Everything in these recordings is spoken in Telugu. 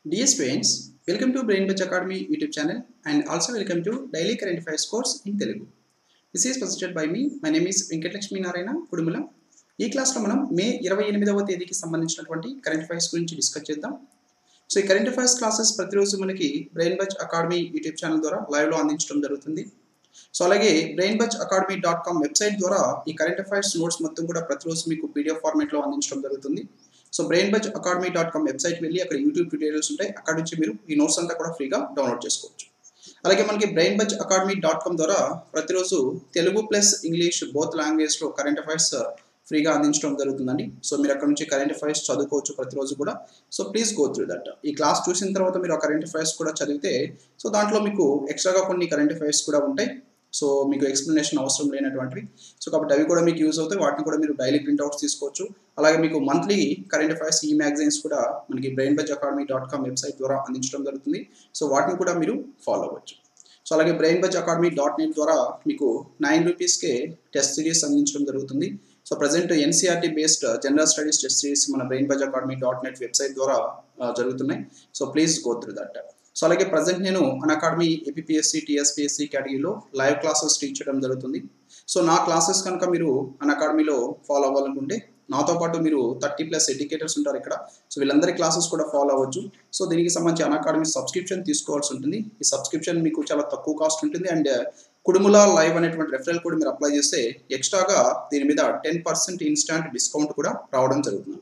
Dear students, welcome to Brain Batch Academy YouTube channel and also welcome to Daily Current Affairs course in Telugu. This is presented by me. My name is Venkatalakshmi Narayana Kudumula ఈ క్లాస్లో మనం మే ఇరవై ఎనిమిదవ తేదీకి సంబంధించినటువంటి కరెంట్ అఫైర్స్ గురించి డిస్కస్ చేద్దాం సో ఈ కరెంట్ అఫైర్స్ క్లాసెస్ ప్రతిరోజు మనకి Brain Buzz Academy YouTube channel ద్వారా లైవ్లో అందించడం జరుగుతుంది సో అలాగే Brain Buzz Academy dot com website ద్వారా ఈ కరెంట్ అఫైర్స్ నోట్స్ మొత్తం కూడా ప్రతిరోజు మీకు పీడిఎఫ్ ఫార్మేట్లో అందించడం జరుగుతుంది so Brain Buzz Academy dot com website వెళ్ళి అక్కడ యూట్యూబ్ ట్యూటోరియల్స్ ఉంటాయి అక్కడ నుంచి మీరు ఈ నోట్స్ అంతా కూడా ఫ్రీగా డౌన్లోడ్ చేసుకోవచ్చు అలాగే మనకి Brain Buzz Academy dot com ద్వారా ప్రతిరోజు తెలుగు ప్లస్ ఇంగ్లీష్ బోత్ లాంగ్వేజ్లో కరెంట్ అఫైర్స్ ఫ్రీగా అందించడం జరుగుతుందండి సో మీరు అక్కడ నుంచి కరెంట్ అఫైర్స్ చదువుకోవచ్చు ప్రతిరోజు కూడా so please go through that ఈ క్లాస్ చూసిన తర్వాత మీరు ఆ కరెంట్ అఫైర్స్ కూడా చదివితే సో దాంట్లో మీకు ఎక్స్ట్రాగా కొన్ని కరెంట్ అఫైర్స్ కూడా ఉంటాయి సో మీకు ఎక్స్ప్లెనేషన్ అవసరం లేనటువంటివి సో కాబట్టి అవి కూడా మీకు యూజ్ అవుతాయి వాటిని కూడా మీరు డైలీ ప్రింట్అవుట్స్ తీసుకోవచ్చు అలాగే మీకు మంత్లీ కరెంట్ అఫైర్స్ ఈ మ్యాగజైన్స్ కూడా మనకి Brain Buzz Academy dot com website ద్వారా అందించడం జరుగుతుంది సో వాటిని కూడా మీరు ఫాలో అవ్వచ్చు సో అలాగే Brain Buzz Academy dot net ద్వారా మీకు నైన్ రూపీస్కే టెస్ట్ సిరీస్ అందించడం జరుగుతుంది so present NCERT based general studies test series మన Brain Buzz Academy dot net website ద్వారా జరుగుతున్నాయి so please go through that so అలాగే ప్రజెంట్ నేను అన్ అకాడమీ ఏపీఎస్సి టీఎస్పీఎస్సి కేటగిరీలో లైవ్ క్లాసెస్ టీచ్ చేయడం జరుగుతుంది సో నా క్లాసెస్ కనుక మీరు అన్ అకాడమీలో ఫాలో అవ్వాలనుకుంటే నాతో పాటు మీరు థర్టీ ప్లస్ ఎడ్యుకేటర్స్ ఉంటారు ఇక్కడ సో వీళ్ళందరి క్లాసెస్ కూడా ఫాలో అవ్వచ్చు సో దీనికి సంబంధించి అన్ అకాడమీ సబ్స్క్రిప్షన్ తీసుకోవాల్సి ఉంటుంది ఈ సబ్స్క్రిప్షన్ మీకు చాలా తక్కువ కాస్ట్ ఉంటుంది అండ్ కుడుముల లైవ్ అనేటువంటి రెఫరల్ కూడా మీరు అప్లై చేస్తే ఎక్స్ట్రాగా దీని మీద టెన్ పర్సెంట్ ఇన్స్టాంట్ డిస్కౌంట్ కూడా రావడం జరుగుతుంది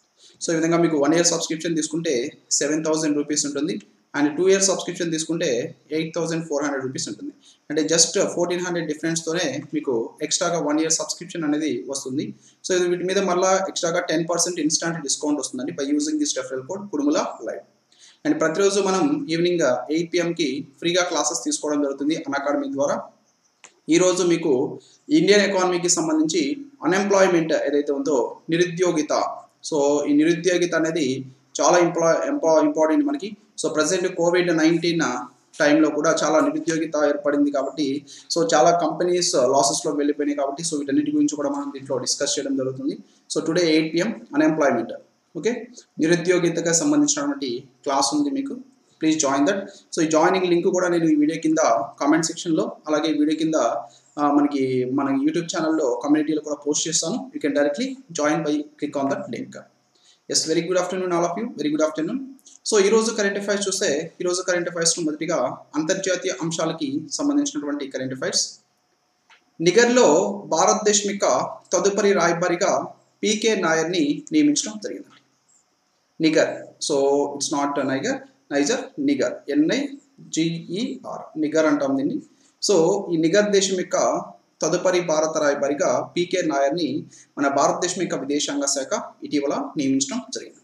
సో ఈ విధంగా మీకు వన్ ఇయర్ సబ్స్క్రిప్షన్ తీసుకుంటే సెవెన్ థౌసండ్ రూపీస్ ఉంటుంది అండ్ టూ ఇయర్ సబ్స్క్రిప్షన్ తీసుకుంటే eight thousand four hundred rupees ఉంటుంది అంటే జస్ట్ ఫోర్టీన్ హండ్రెడ్ డిఫరెన్స్తోనే మీకు ఎక్స్ట్రాగా వన్ ఇయర్ సబ్స్క్రిప్షన్ అనేది వస్తుంది సో ఇది వీటి మీద మళ్ళీ ఎక్స్ట్రాగా టెన్ పర్సెంట్ ఇన్స్టాంట్ డిస్కౌంట్ వస్తుందండి by using this referral code Kudumula live and ప్రతిరోజు మనం ఈవినింగ్ ఎయిట్ పిఎంకి ఫ్రీగా క్లాసెస్ తీసుకోవడం జరుగుతుంది అన్ అకాడమీ ద్వారా ఈరోజు మీకు ఇండియన్ ఎకానమీకి సంబంధించి అన్ఎంప్లాయ్మెంట్ ఏదైతే ఉందో నిరుద్యోగిత సో ఈ నిరుద్యోగిత అనేది చాలా ఇంప్లా ఎంపా ఇంపార్టెంట్ మనకి సో ప్రజెంట్ కోవిడ్ నైన్టీన్ టైంలో కూడా చాలా నిరుద్యోగిత ఏర్పడింది కాబట్టి సో చాలా కంపెనీస్ లాసెస్లో వెళ్ళిపోయినాయి కాబట్టి సో వీటన్నిటి గురించి కూడా మనం దీంట్లో డిస్కస్ చేయడం జరుగుతుంది so today eight PM unemployment okay నిరుద్యోగితగా సంబంధించినటువంటి క్లాస్ ఉంది మీకు ప్లీజ్ జాయిన్ దట్ సో ఈ జాయినింగ్ లింక్ కూడా నేను ఈ వీడియో కింద కామెంట్ సెక్షన్లో అలాగే వీడియో కింద మనకి మన యూట్యూబ్ ఛానల్లో కమ్యూనిటీలో కూడా పోస్ట్ చేస్తాను you can directly join by click on that link yes very good afternoon all of you very good afternoon so ఈరోజు కరెంట్ అఫైర్స్ చూస్తే ఈరోజు కరెంట్ అఫైర్స్లో మొదటిగా అంతర్జాతీయ అంశాలకి సంబంధించినటువంటి కరెంట్ అఫైర్స్ నిగర్లో భారతదేశం యొక్క తదుపరి రాయబారిగా పీకే నాయర్ని నియమించడం జరిగింది Niger so it's not Niger Niger Niger NI GER Niger అంటాం దీన్ని సో ఈ నిగర్ దేశం యొక్క తదుపరి భారత రాయబారిగా పీకే నాయర్ని మన భారతదేశం యొక్క విదేశాంగ శాఖ ఇటీవల నియమించడం జరిగింది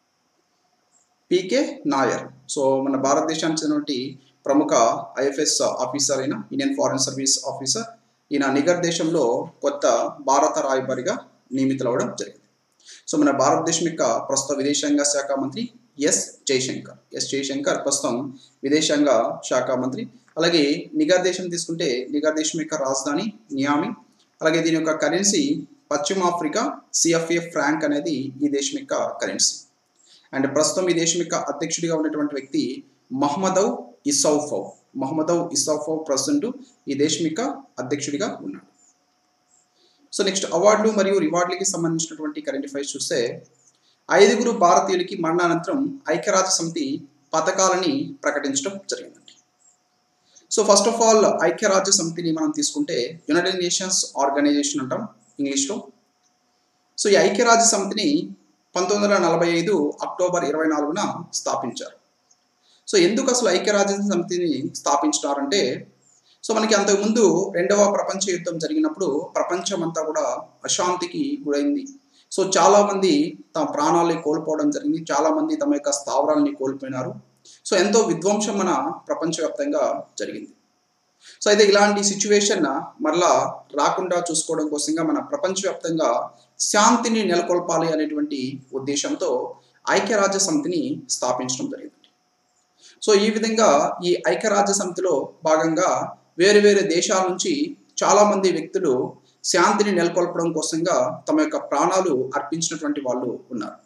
పీకే నాయర్ సో మన భారతదేశానికి చెందినటువంటి ప్రముఖ ఐఎఫ్ఎస్ ఆఫీసర్ అయిన ఇండియన్ ఫారెన్ సర్వీస్ ఆఫీసర్ ఈయన నిగర్ దేశంలో కొత్త భారత రాయబారిగా నియమితులవడం జరిగింది సో మన భారతదేశం యొక్క ప్రస్తుత విదేశాంగ శాఖ మంత్రి ఎస్ జయశంకర్ ఎస్ జయశంకర్ ప్రస్తుతం విదేశాంగ శాఖ మంత్రి అలాగే నిగర్ దేశం తీసుకుంటే నిగర్ దేశం యొక్క రాజధాని నియామి అలాగే దీని యొక్క కరెన్సీ పశ్చిమ ఆఫ్రికా సిఎఫ్ఏ ఫ్రాంక్ అనేది ఈ దేశం యొక్క కరెన్సీ అండ్ ప్రస్తుతం ఈ దేశం యొక్క అధ్యక్షుడిగా ఉన్నటువంటి వ్యక్తి మహమ్మదౌ ఇసౌఫౌ మహమ్మదౌ ఇసౌఫౌ ప్రజెంట్ ఈ దేశం యొక్క అధ్యక్షుడిగా ఉన్నాడు సో నెక్స్ట్ అవార్డులు మరియు రివార్డులకి సంబంధించినటువంటి కరెంట్ అఫైర్స్ చూస్తే ఐదుగురు భారతీయులకి మరణానంతరం ఐక్యరాజ్య సమితి పథకాలని ప్రకటించడం జరిగిందండి సో ఫస్ట్ ఆఫ్ ఆల్ ఐక్యరాజ్య సమితిని మనం తీసుకుంటే యునైటెడ్ నేషన్స్ ఆర్గనైజేషన్ అంటాం ఇంగ్లీష్లో సో ఈ ఐక్యరాజ్య సమితిని పంతొమ్మిది వందల నలభై ఐదు అక్టోబర్ ఇరవై నాలుగున స్థాపించారు సో ఎందుకు అసలు ఐక్యరాజ్య సమితిని స్థాపించినారంటే సో మనకి అంతకుముందు రెండవ ప్రపంచ యుద్ధం జరిగినప్పుడు ప్రపంచం అంతా కూడా అశాంతికి గురైంది సో చాలామంది తమ ప్రాణాలని కోల్పోవడం జరిగింది చాలామంది తమ యొక్క స్థావరాలని కోల్పోయినారు సో ఎంతో విధ్వంసం మన ప్రపంచవ్యాప్తంగా జరిగింది సో అయితే ఇలాంటి సిచ్యువేషన్ మరలా రాకుండా చూసుకోవడం కోసంగా మన ప్రపంచవ్యాప్తంగా శాంతిని నెలకొల్పాలి అనేటువంటి ఉద్దేశంతో ఐక్యరాజ్య సమితిని స్థాపించడం జరిగింది సో ఈ విధంగా ఈ ఐక్యరాజ్య సమితిలో భాగంగా వేరు వేరు దేశాల నుంచి చాలామంది వ్యక్తులు శాంతిని నెలకొల్పడం కోసంగా తమ యొక్క ప్రాణాలు అర్పించినటువంటి వాళ్ళు ఉన్నారు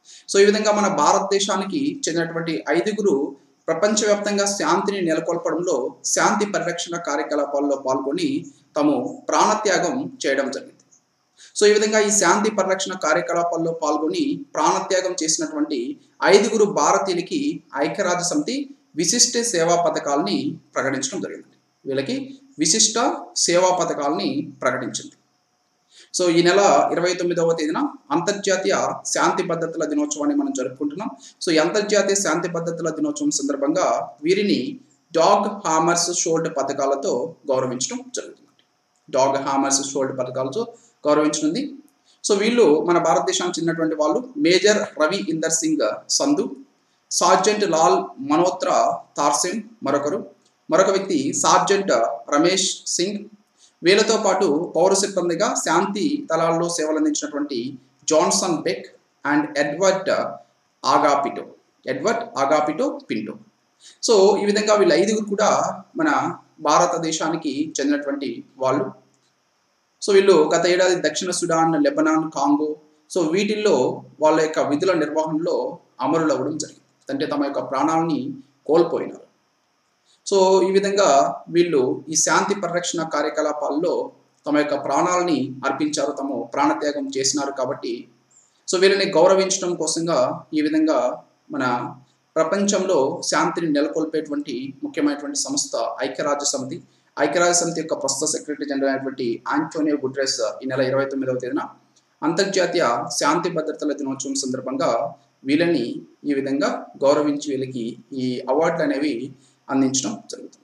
సో ఈ విధంగా మన భారతదేశానికి చెందినటువంటి ఐదుగురు ప్రపంచవ్యాప్తంగా శాంతిని నెలకొల్పడంలో శాంతి పరిరక్షణ కార్యకలాపాల్లో పాల్గొని తాము ప్రాణత్యాగం చేయడం జరిగింది సో ఈ విధంగా ఈ శాంతి పరిరక్షణ కార్యకలాపాల్లో పాల్గొని ప్రాణత్యాగం చేసినటువంటి ఐదుగురు భారతీయులకి ఐక్యరాజ్య సమితి విశిష్ట సేవా పథకాలని ప్రకటించడం జరిగింది వీళ్ళకి విశిష్ట సేవా పథకాలని ప్రకటించింది సో ఈ నెల ఇరవై తొమ్మిదవ తేదీన అంతర్జాతీయ శాంతి భద్రతల దినోత్సవాన్ని మనం జరుపుకుంటున్నాం సో ఈ అంతర్జాతీయ శాంతి భద్రతల దినోత్సవం సందర్భంగా వీరిని డాగ్ హామర్స్ షోల్డ్ పథకాలతో గౌరవించడం జరుగుతుంది డాగ్ హామర్స్ షోల్డ్ పథకాలతో గౌరవించనుంది సో వీళ్ళు మన భారతదేశానికి చెందినటువంటి వాళ్ళు మేజర్ రవి ఇందర్ సింగ్ సంధు సార్జెంట్ లాల్ మనోత్రా తార్సింగ్ మరొకరు మరొక వ్యక్తి సార్జెంట్ రమేష్ సింగ్ వీళ్ళతో పాటు పౌర సిబ్బందిగా శాంతి దళాల్లో సేవలందించినటువంటి Johnson Beck and Edward Agapito Edward Agapito Pinto so ఈ విధంగా వీళ్ళ ఐదుగురు కూడా మన భారతదేశానికి చెందినటువంటి వాళ్ళు సో వీళ్ళు గత ఏడాది దక్షిణ సుడాన్ లెబనాన్ కాంగో సో వీటిల్లో వాళ్ళ యొక్క విధుల నిర్వహణలో అమరులు అవ్వడం జరిగింది అంటే తమ యొక్క ప్రాణాలని కోల్పోయినారు సో ఈ విధంగా వీళ్ళు ఈ శాంతి పరిరక్షణ కార్యకలాపాల్లో తమ యొక్క ప్రాణాలని అర్పించారు తమ ప్రాణత్యాగం చేసినారు కాబట్టి సో వీళ్ళని గౌరవించడం కోసంగా ఈ విధంగా మన ప్రపంచంలో శాంతిని నెలకొల్పేటువంటి ముఖ్యమైనటువంటి సంస్థ ఐక్యరాజ్య సమితి ఐక్యరాజ్య సమితి యొక్క ప్రస్తుత సెక్రటరీ జనరల్ అయినటువంటి ఆంటోనియో గుడ్రెస్ ఈ నెల ఇరవై తొమ్మిదవ తేదీన అంతర్జాతీయ శాంతి భద్రతల దినోత్సవం సందర్భంగా వీళ్ళని ఈ విధంగా గౌరవించి వీళ్ళకి ఈ అవార్డులు అనేవి అందించడం జరుగుతుంది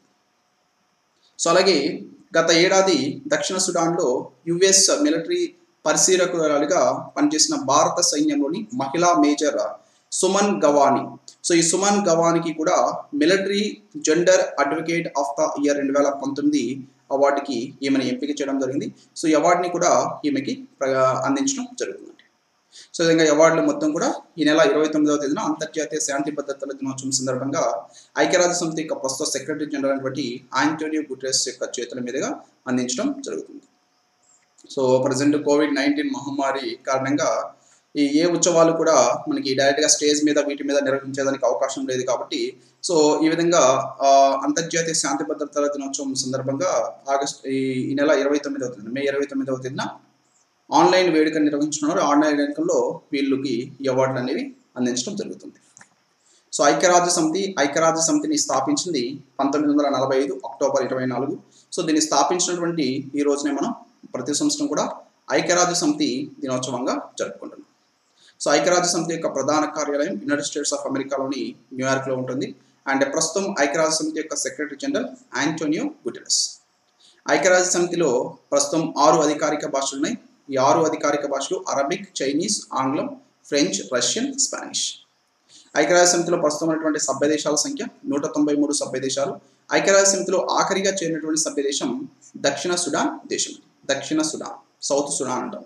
సో అలాగే గత ఏడాది దక్షిణ సుడాన్లో యుఎస్ మిలిటరీ పరిశీలకురాలుగా పనిచేసిన భారత సైన్యంలోని మహిళా మేజర్ సుమన్ గవాని సో ఈ సుమన్ గవానికి కూడా military gender advocate of the year రెండు వేల పంతొమ్మిది అవార్డుకి ఈమెను ఎంపిక చేయడం జరిగింది సో ఈ అవార్డుని కూడా ఈమెకి అందించడం జరుగుతుంది సో విధంగా అవార్డులు మొత్తం కూడా ఈ నెల ఇరవై తొమ్మిదవ తేదీన అంతర్జాతీయ శాంతి భద్రతల దినోత్సవం సందర్భంగా ఐక్యరాజ్య సమితి యొక్క ప్రస్తుత సెక్రటరీ జనరల్ అయినటువంటి ఆంటోనియో గుట్రెస్ యొక్క చేతుల మీదుగా అందించడం జరుగుతుంది సో ప్రజెంట్ కోవిడ్ నైన్టీన్ మహమ్మారి కారణంగా ఈ ఏ ఉత్సవాలు కూడా మనకి డైరెక్ట్గా స్టేజ్ మీద వీటి మీద నిర్వహించేదానికి అవకాశం లేదు కాబట్టి సో ఈ విధంగా అంతర్జాతీయ శాంతి భద్రతల దినోత్సవం సందర్భంగా ఆగస్ట్ ఈ నెల ఇరవై తొమ్మిదవ తేదీన మే ఇరవై తొమ్మిదవ తేదీన ఆన్లైన్ వేడుక నిర్వహించుకున్నారు ఆన్లైన్ వేడుకల్లో వీళ్ళకి ఈ అవార్డులు అనేవి అందించడం జరుగుతుంది సో ఐక్యరాజ్య సమితి ఐక్యరాజ్య సమితిని స్థాపించింది పంతొమ్మిది వందల నలభై ఐదు అక్టోబర్ ఇరవై నాలుగు సో దీన్ని స్థాపించినటువంటి ఈ రోజునే మనం ప్రతి సంవత్సరం కూడా ఐక్యరాజ్య సమితి దినోత్సవంగా జరుపుకుంటున్నాం సో ఐక్యరాజ్య సమితి యొక్క ప్రధాన కార్యాలయం యునైటెడ్ స్టేట్స్ ఆఫ్ అమెరికాలోని న్యూయార్క్లో ఉంటుంది అండ్ ప్రస్తుతం ఐక్యరాజ్య సమితి యొక్క సెక్రటరీ జనరల్ ఆంటోనియో గుటెరస్ ఐక్యరాజ్య సమితిలో ప్రస్తుతం ఆరు అధికారిక భాషలు ఉన్నాయి ఈ ఆరు అధికారిక భాషలు అరబిక్ చైనీస్ ఆంగ్లం ఫ్రెంచ్ రష్యన్ స్పానిష్ ఐక్యరాజ్య సమితిలో ప్రస్తుతం ఉన్నటువంటి సభ్య దేశాల సంఖ్య నూట తొంభై మూడు సభ్య దేశాలు ఐక్యరాజ్య సమితిలో ఆఖరిగా చేరినటువంటి సభ్య దేశం దక్షిణ సుడాన్ దేశం దక్షిణ సుడాన్ సౌత్ సుడాన్ అంటాం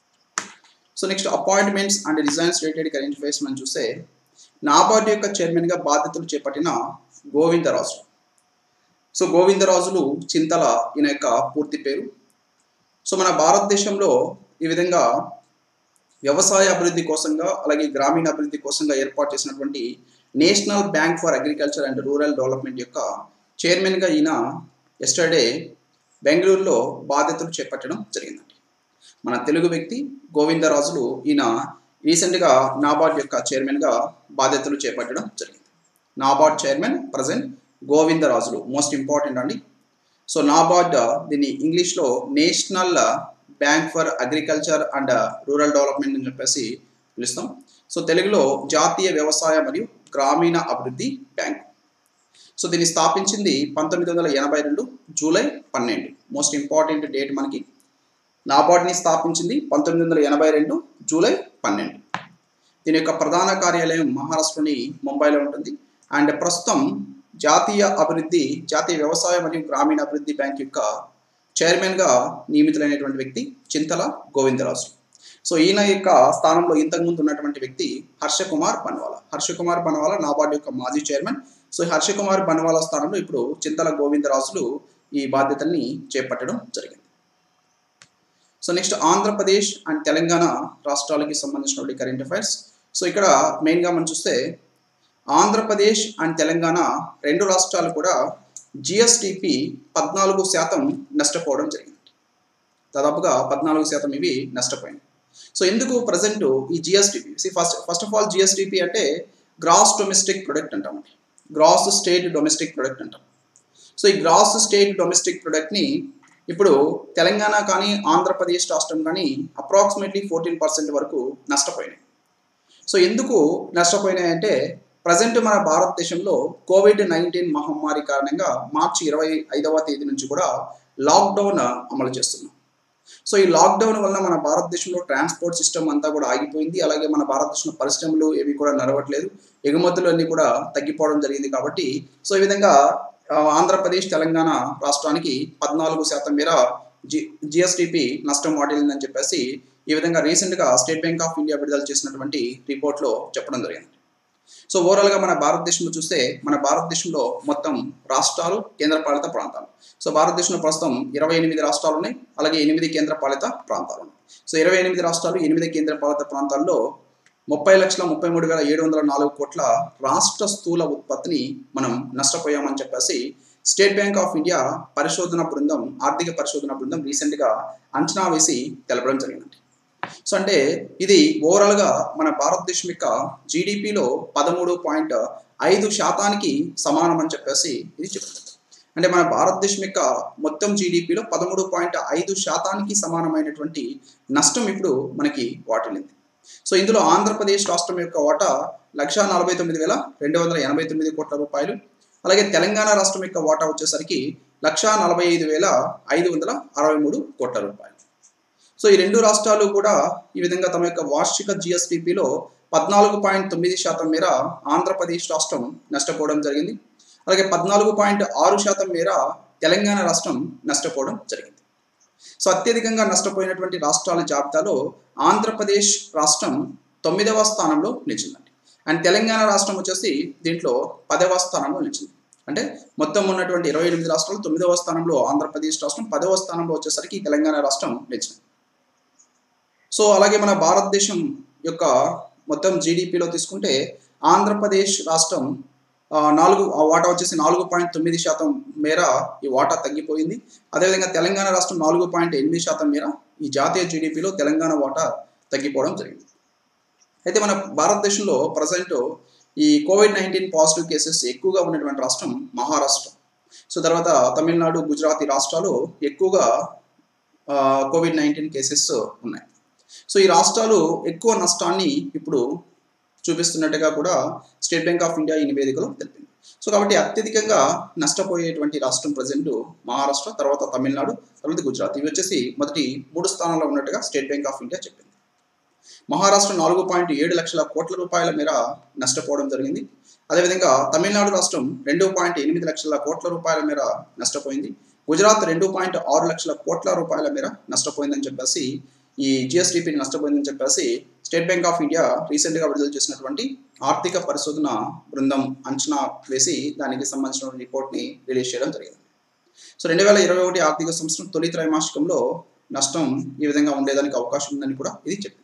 so next appointments and resigns related current affairs మనం చూస్తే నాబార్డు యొక్క చైర్మన్గా బాధ్యతలు చేపట్టిన గోవిందరాజు సో గోవిందరాజులు చింతల ఈయన యొక్క పూర్తి పేరు సో మన భారతదేశంలో ఈ విధంగా వ్యవసాయ అభివృద్ధి కోసంగా అలాగే గ్రామీణ అభివృద్ధి కోసంగా ఏర్పాటు చేసినటువంటి National Bank for Agriculture and Rural Development యొక్క చైర్మన్గా ఈయన ఎస్టర్డే బెంగళూరులో బాధ్యతలు చేపట్టడం జరిగిందండి మన తెలుగు వ్యక్తి గోవిందరాజులు ఈయన రీసెంట్గా నాబార్డ్ యొక్క చైర్మన్గా బాధ్యతలు చేపట్టడం జరిగింది NABARD chairman present Govindarajulu most important అండి సో నాబార్డ్ దీన్ని ఇంగ్లీష్లో National Bank for Agriculture and Rural Development అని చెప్పేసి పిలుస్తాం సో తెలుగులో జాతీయ వ్యవసాయ మరియు గ్రామీణ అభివృద్ధి బ్యాంక్ సో దీన్ని స్థాపించింది పంతొమ్మిది వందల ఎనభై రెండు జూలై పన్నెండు మోస్ట్ ఇంపార్టెంట్ డేట్ మనకి నాబార్డ్ని స్థాపించింది పంతొమ్మిది వందల ఎనభై రెండు జూలై పన్నెండు దీని యొక్క ప్రధాన కార్యాలయం మహారాష్ట్రలోని ముంబైలో ఉంటుంది అండ్ ప్రస్తుతం జాతీయ అభివృద్ధి జాతీయ వ్యవసాయ మరియు గ్రామీణ అభివృద్ధి బ్యాంక్ యొక్క చైర్మన్గా నియమితులైనటువంటి వ్యక్తి చింతల గోవిందరాజు సో ఈయన యొక్క స్థానంలో ఇంతకుముందు ఉన్నటువంటి వ్యక్తి హర్షకుమార్ బన్వాలా హర్షకుమార్ బన్వాలా నాబార్డు యొక్క మాజీ చైర్మన్ సో హర్షకుమార్ బన్వాలా స్థానంలో ఇప్పుడు చింతల గోవిందరాజులు ఈ బాధ్యతల్ని చేపట్టడం జరిగింది so next Andhra Pradesh and Telangana రాష్ట్రాలకి సంబంధించినటువంటి కరెంట్ అఫైర్స్ సో ఇక్కడ మెయిన్గా మనం చూస్తే ఆంధ్రప్రదేశ్ అండ్ తెలంగాణ రెండు రాష్ట్రాలు కూడా జిఎస్టిపి పద్నాలుగు శాతం నష్టపోవడం జరిగింది దాదాపుగా పద్నాలుగు శాతం ఇవి నష్టపోయినాయి సో ఎందుకు ప్రజెంట్ ఈ GSTP C first first of all GSTP అంటే గ్రాస్ డొమెస్టిక్ ప్రొడక్ట్ అంటామండి గ్రాస్ స్టేట్ డొమెస్టిక్ ప్రొడక్ట్ అంటాం సో ఈ గ్రాస్ స్టేట్ డొమెస్టిక్ ప్రొడక్ట్ని ఇప్పుడు తెలంగాణ కానీ ఆంధ్రప్రదేశ్ రాష్ట్రం కానీ అప్రాక్సిమేట్లీ ఫోర్టీన్ పర్సెంట్ వరకు నష్టపోయినాయి సో ఎందుకు నష్టపోయినాయి అంటే ప్రజెంట్ మన భారతదేశంలో కోవిడ్ నైన్టీన్ మహమ్మారి కారణంగా మార్చి ఇరవై ఐదవ తేదీ నుంచి కూడా లాక్డౌన్ అమలు చేస్తున్నాం సో ఈ లాక్డౌన్ వల్ల మన భారతదేశంలో ట్రాన్స్పోర్ట్ సిస్టమ్ అంతా కూడా ఆగిపోయింది అలాగే మన భారతదేశంలో పరిశ్రమలు ఏవి కూడా నడవట్లేదు ఎగుమతులు అన్నీ కూడా తగ్గిపోవడం జరిగింది కాబట్టి సో ఈ విధంగా ఆంధ్రప్రదేశ్ తెలంగాణ రాష్ట్రానికి పద్నాలుగు శాతం మేర జి జిఎస్టిపి నష్టం వాటిల్లిందని చెప్పేసి ఈ విధంగా రీసెంట్గా స్టేట్ బ్యాంక్ ఆఫ్ ఇండియా విడుదల చేసినటువంటి రిపోర్ట్లో చెప్పడం జరిగింది సో ఓవరాల్గా మన భారతదేశంలో చూస్తే మన భారతదేశంలో మొత్తం రాష్ట్రాలు కేంద్రపాలిత ప్రాంతాలు సో భారతదేశంలో ప్రస్తుతం ఇరవై ఎనిమిది రాష్ట్రాలు ఉన్నాయి అలాగే ఎనిమిది కేంద్రపాలిత ప్రాంతాలు ఉన్నాయి సో ఇరవై ఎనిమిది రాష్ట్రాలు ఎనిమిది కేంద్రపాలిత ప్రాంతాల్లో ముప్పై లక్షల ముప్పై మూడు వేల ఏడు వందల నాలుగు కోట్ల రాష్ట్ర స్థూల ఉత్పత్తిని మనం నష్టపోయామని చెప్పేసి స్టేట్ బ్యాంక్ ఆఫ్ ఇండియా పరిశోధన బృందం ఆర్థిక పరిశోధన బృందం రీసెంట్గా అంచనా వేసి తెలపడం జరిగిందండి సో అంటే ఇది ఓవరాల్గా మన భారతదేశం యొక్క జీడిపిలో పదమూడు పాయింట్ ఐదు శాతానికి సమానం అని చెప్పేసి ఇది చెప్తుంది అంటే మన భారతదేశం యొక్క మొత్తం జీడిపిలో పదమూడు పాయింట్ ఐదు శాతానికి సమానమైనటువంటి నష్టం ఇప్పుడు మనకి వాటిల్లింది సో ఇందులో ఆంధ్రప్రదేశ్ రాష్ట్రం యొక్క వాటా లక్ష నలభై తొమ్మిది వేల రెండు వందల ఎనభై తొమ్మిది కోట్ల రూపాయలు అలాగే తెలంగాణ రాష్ట్రం యొక్క వాటా వచ్చేసరికి లక్ష నలభై ఐదు వేల ఐదు వందల అరవై మూడు కోట్ల రూపాయలు సో ఈ రెండు రాష్ట్రాలు కూడా ఈ విధంగా తమ యొక్క వార్షిక జిఎస్టిపిలో పద్నాలుగు పాయింట్ తొమ్మిది శాతం మేర ఆంధ్రప్రదేశ్ రాష్ట్రం నష్టపోవడం జరిగింది అలాగే పద్నాలుగు పాయింట్ ఆరు శాతం మేర తెలంగాణ రాష్ట్రం నష్టపోవడం జరిగింది సో అత్యధికంగా నష్టపోయినటువంటి రాష్ట్రాల జాబితాలో ఆంధ్రప్రదేశ్ రాష్ట్రం తొమ్మిదవ స్థానంలో నిలిచిందండి అండ్ తెలంగాణ రాష్ట్రం వచ్చేసి దీంట్లో పదవ స్థానంలో నిలిచింది అంటే మొత్తం ఉన్నటువంటి ఇరవై ఎనిమిది రాష్ట్రాలు తొమ్మిదవ స్థానంలో ఆంధ్రప్రదేశ్ రాష్ట్రం పదవ స్థానంలో వచ్చేసరికి తెలంగాణ రాష్ట్రం నిలిచింది సో అలాగే మన భారతదేశం యొక్క మొత్తం జీడిపిలో తీసుకుంటే ఆంధ్రప్రదేశ్ రాష్ట్రం నాలుగు వాటా వచ్చేసి నాలుగు పాయింట్ తొమ్మిది శాతం మేర ఈ వాటా తగ్గిపోయింది అదేవిధంగా తెలంగాణ రాష్ట్రం నాలుగు పాయింట్ ఎనిమిది శాతం మేర ఈ జాతీయ జీడిపిలో తెలంగాణ వాటా తగ్గిపోవడం జరిగింది అయితే మన భారతదేశంలో ప్రజెంట్ ఈ కోవిడ్ నైన్టీన్ పాజిటివ్ కేసెస్ ఎక్కువగా ఉన్నటువంటి రాష్ట్రం మహారాష్ట్ర సో తర్వాత తమిళనాడు గుజరాత్ ఈ రాష్ట్రాలు ఎక్కువగా కోవిడ్ నైన్టీన్ కేసెస్ ఉన్నాయి సో ఈ రాష్ట్రాలు ఎక్కువ నష్టాన్ని ఇప్పుడు చూపిస్తున్నట్టుగా కూడా స్టేట్ బ్యాంక్ ఆఫ్ ఇండియా ఈ నివేదికలో తెలిపింది సో కాబట్టి అత్యధికంగా నష్టపోయేటువంటి రాష్ట్రం ప్రజెంట్ మహారాష్ట్ర తర్వాత తమిళనాడు తర్వాత గుజరాత్ ఇవి వచ్చేసి మొదటి మూడు స్థానాల్లో ఉన్నట్టుగా స్టేట్ బ్యాంక్ ఆఫ్ ఇండియా చెప్పింది మహారాష్ట్ర నాలుగు పాయింట్ ఏడు లక్షల కోట్ల రూపాయల మేర నష్టపోవడం జరిగింది అదేవిధంగా తమిళనాడు రాష్ట్రం రెండు పాయింట్ ఎనిమిది లక్షల కోట్ల రూపాయల మేర నష్టపోయింది గుజరాత్ రెండు పాయింట్ ఆరు లక్షల కోట్ల రూపాయల మేర నష్టపోయిందని చెప్పేసి ఈ జిఎస్టిపిని నష్టపోయిందని చెప్పేసి స్టేట్ బ్యాంక్ ఆఫ్ ఇండియా రీసెంట్గా విడుదల చేసినటువంటి ఆర్థిక పరిశోధన బృందం అంచనా వేసి దానికి సంబంధించిన రిపోర్ట్ని రిలీజ్ చేయడం జరిగింది సో రెండు వేల ఇరవై ఒకటి ఆర్థిక సంవత్సరం తొలి త్రైమాసికంలో నష్టం ఈ విధంగా ఉండేదానికి అవకాశం ఉందని కూడా ఇది చెప్పింది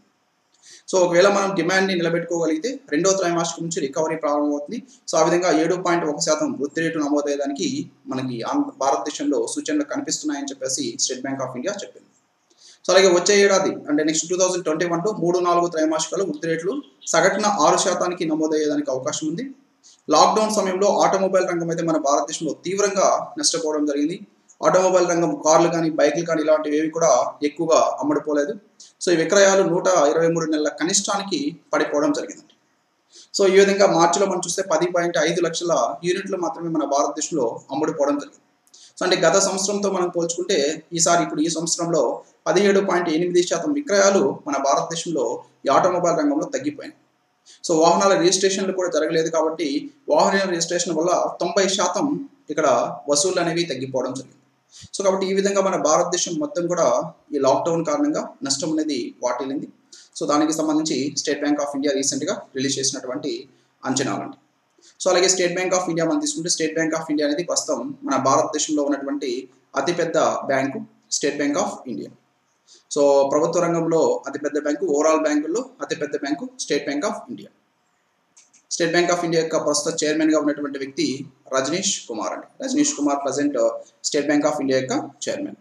సో ఒకవేళ మనం డిమాండ్ని నిలబెట్టుకోగలిగితే రెండో త్రైమాసికం నుంచి రికవరీ ప్రారంభమవుతుంది సో ఆ విధంగా ఏడు పాయింట్ ఒక శాతం వృద్ధి రేటు నమోదయ్యేదానికి మనకి భారతదేశంలో సూచనలు కనిపిస్తున్నాయని చెప్పేసి స్టేట్ బ్యాంక్ ఆఫ్ ఇండియా చెప్పింది సో అలాగే వచ్చే ఏడాది అంటే next two thousand twenty one to మూడు నాలుగు త్రైమాసికాలు వృద్ధి రేట్లు సగటున ఆరు శాతానికి నమోదయ్యేదానికి అవకాశం ఉంది లాక్డౌన్ సమయంలో ఆటోమొబైల్ రంగం అయితే మన భారతదేశంలో తీవ్రంగా నష్టపోవడం జరిగింది ఆటోమొబైల్ రంగం కార్లు కానీ బైకులు కానీ ఇలాంటివి ఏవి కూడా ఎక్కువగా అమ్ముడుపోలేదు సో ఈ విక్రయాలు నూట ఇరవై మూడు నెలల కనిష్టానికి పడిపోవడం జరిగిందండి సో ఈ విధంగా మార్చిలో మనం చూస్తే పది పాయింట్ ఐదు లక్షల యూనిట్లు మాత్రమే మన భారతదేశంలో అమ్ముడుపోవడం జరిగింది సో అంటే గత సంవత్సరంతో మనం పోల్చుకుంటే ఈసారి ఇప్పుడు ఈ సంవత్సరంలో పదిహేడు పాయింట్ ఎనిమిది శాతం విక్రయాలు మన భారతదేశంలో ఈ ఆటోమొబైల్ రంగంలో తగ్గిపోయినాయి సో వాహనాల రిజిస్ట్రేషన్లు కూడా జరగలేదు కాబట్టి వాహనాల రిజిస్ట్రేషన్ వల్ల తొంభై శాతం ఇక్కడ వసూళ్లు అనేవి తగ్గిపోవడం జరిగింది సో కాబట్టి ఈ విధంగా మన భారతదేశం మొత్తం కూడా ఈ లాక్డౌన్ కారణంగా నష్టం అనేది వాటిల్లింది సో దానికి సంబంధించి స్టేట్ బ్యాంక్ ఆఫ్ ఇండియా రీసెంట్గా రిలీజ్ చేసినటువంటి అంచనాలండి సో అలాగే స్టేట్ బ్యాంక్ ఆఫ్ ఇండియా మనం తీసుకుంటే స్టేట్ బ్యాంక్ ఆఫ్ ఇండియా అనేది ప్రస్తుతం మన భారతదేశంలో ఉన్నటువంటి అతిపెద్ద bank State Bank of India so ప్రభుత్వ రంగంలో అతిపెద్ద బ్యాంకు ఓవరాల్ బ్యాంకుల్లో అతిపెద్ద bank State Bank of India State Bank of India యొక్క ప్రస్తుత చైర్మన్గా ఉన్నటువంటి వ్యక్తి రజనీష్ కుమార్ అండి Rajnish Kumar present State Bank of India యొక్క చైర్మన్